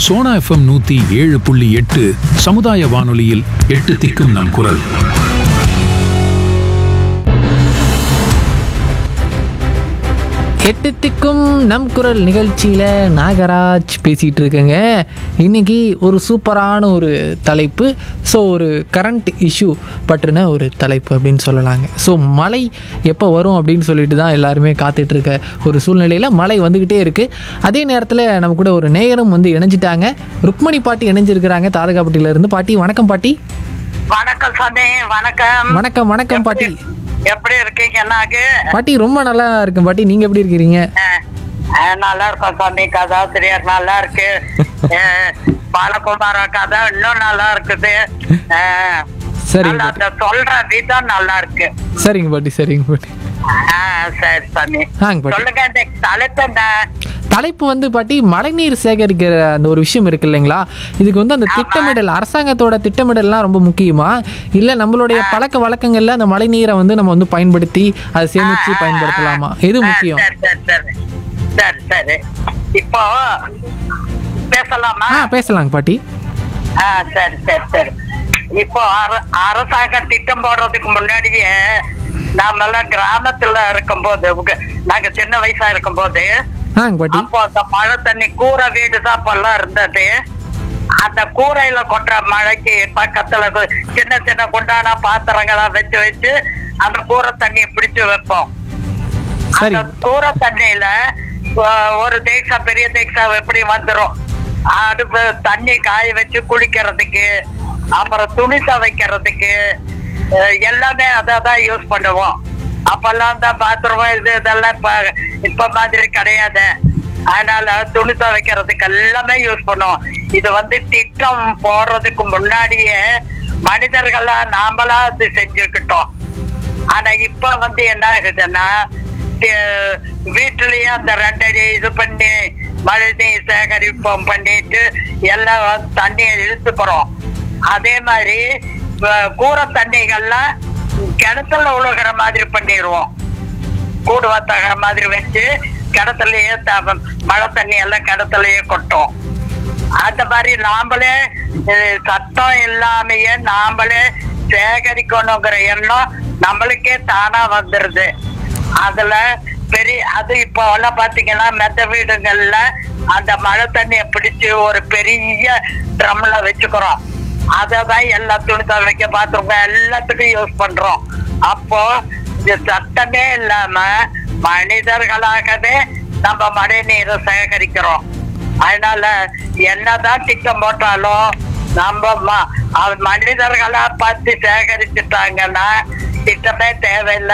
Sona FM நூத்தி ஏழு புள்ளி எட்டு சமுதாய வானொலியில் எட்டு திக்கும் நம் குரல் எட்டு திக்கும் நம் குரல் நிகழ்ச்சியில் நாகராஜ் பேசிகிட்டு இருக்கேங்க இன்னைக்கு ஒரு சூப்பரான ஒரு தலைப்பு ஸோ ஒரு கரண்ட் இஷ்யூ பற்றின ஒரு தலைப்பு அப்படின்னு சொல்லலாங்க ஸோ மழை எப்போ வரும் அப்படின்னு சொல்லிட்டு தான் எல்லாருமே காத்துட்டு இருக்க ஒரு சூழ்நிலையில் மழை வந்துக்கிட்டே இருக்குது அதே நேரத்தில் நம்ம கூட ஒரு நேயரும் வந்து இணைஞ்சிட்டாங்க ருக்மணி பாட்டி இணைஞ்சிருக்கிறாங்க தாதகாப்பட்டியில இருந்து பாட்டி வணக்கம் பாட்டி வணக்கம் சாமி வணக்கம் வணக்கம் வணக்கம் பாட்டி எப்படி இருக்கீங்க நாகு பாட்டி ரொம்ப நல்லா இருக்கும் பாட்டி நீங்கள் எப்படி இருக்கிறீங்க அஹ், அஹ், நல்லா இருக்கும் சாமி கதாசிரியர் நல்லா இருக்கு அஹ், பாலகுமார கதை இன்னும் நல்லா இருக்குது அஹ், சரிங்க நல்லா பாட்டி அந்த சொல்ற விதம் நல்லா இருக்கு சரிங்க பாட்டி சரிங்க பாட்டி அஹ், சரி சாமி ஆங்க பாட்டி சொல்லுங்க இந்த தலைப்பு என்ன தலைப்பு வந்து பாட்டி மழைநீர் சேகரிக்கிற அந்த ஒரு விஷயம் இருக்கு இல்லைங்களா இதுக்கு வந்து அந்த திட்டமிடல் அரசாங்கத்தோட திட்டமிடல்லாம் ரொம்ப முக்கியமா இல்ல நம்மளுடைய பழக்க வழக்கங்கள்ல அந்த மழைநீரை வந்து நம்ம வந்து பயன்படுத்தி அதை சேமிச்சு பயன்படுத்தலாமா எது அஹ், முக்கியம் சரி சரி சரி சரி சரி இப்போ பேசலாமா ஆ பேசலாங்க பாட்டி ஆ சரி சரி சரி இப்போ அர- அரசாங்கம் திட்டம் போடுறதுக்கு முன்னாடியே நாமெல்லாம் கிராமத்துல இருக்கும்போது உங்க- நாங்க சின்ன வயசா இருக்கும்போது ஆங்க பாட்டி அப்போ அந்த மழை தண்ணி கூரை வீடு தான் அப்பெல்லாம் இருந்தது அந்த கூரையில கொட்டுற மழைக்கு பக்கத்துல கு- சின்ன சின்ன குண்டான பாத்திரங்களா வச்சு வச்சு அந்த கூரை தண்ணியை பிடிச்சு வைப்போம் சரி அந்த கூரை தண்ணியில அஹ், ஒரு தேக்ஸா பெரிய தேக்ஸா எப்படி வந்துரும் அடுப்பு தண்ணி காய வச்சு குளிக்கிறதுக்கு அப்புறம் துணி துவைக்கிறதுக்கு அஹ், எல்லாமே அதை தான் யூஸ் பண்ணுவோம் அப்பெல்லாம் தான் பாத்ரூம் இது இதெல்லாம் இப்ப இப்ப மாதிரி கிடையாது அதனால துணி துவைக்கிறதுக்கு எல்லாமே யூஸ் பண்ணுவோம் இது வந்து திட்டம் போடுறதுக்கு முன்னாடியே மனிதர்களா நாமளா அது செஞ்சுக்கிட்டோம் ஆனா இப்ப வந்து என்ன ஆகுதுன்னா தி- வீட்டுலயே அந்த ரெண்டடி இது பண்ணி மழை நீர் சேகரிப்போம் பண்ணிட்டு எல்லாம் வந்து தண்ணியை இழுத்துக்கிறோம் அதே மாதிரி வ- கூரை தண்ணிகள்லாம் கிணத்துல உழுகிற மாதிரி பண்ணிடுவோம் கூடு வத்தகிற மாதிரி வச்சு கிணத்துலயே த- மழை தண்ணி எல்லாம் கிணத்துலயே கொட்டும் அந்த மாதிரி நாமளே அஹ், சத்தம் இல்லாமையே நாமளே சேகரிக்கணுங்கிற எண்ணம் நம்மளுக்கே தானா வந்துருது அதுல பெரிய அது இப்போ எல்லாம் பாத்தீங்கன்னா மெத்த வீடுகள்ல அந்த மழை தண்ணியை பிடிச்சு ஒரு பெரிய ட்ரம்ல வச்சுக்கிறோம் அததான் எல்லா துணி துவைக்க பாத்ரூம் எல்லாத்துக்கும் யூஸ் பண்றோம் அப்போ இது சத்தமே இல்லாம மனிதர்களாகவே நம்ம மழை நீரை சேகரிக்கிறோம் அதனால என்னதான் திட்டம் போட்டாலும் நம்ம ம- அவ- மனிதர்களா பார்த்து சேகரிச்சுட்டாங்கன்னா திட்டமே தேவையில்லை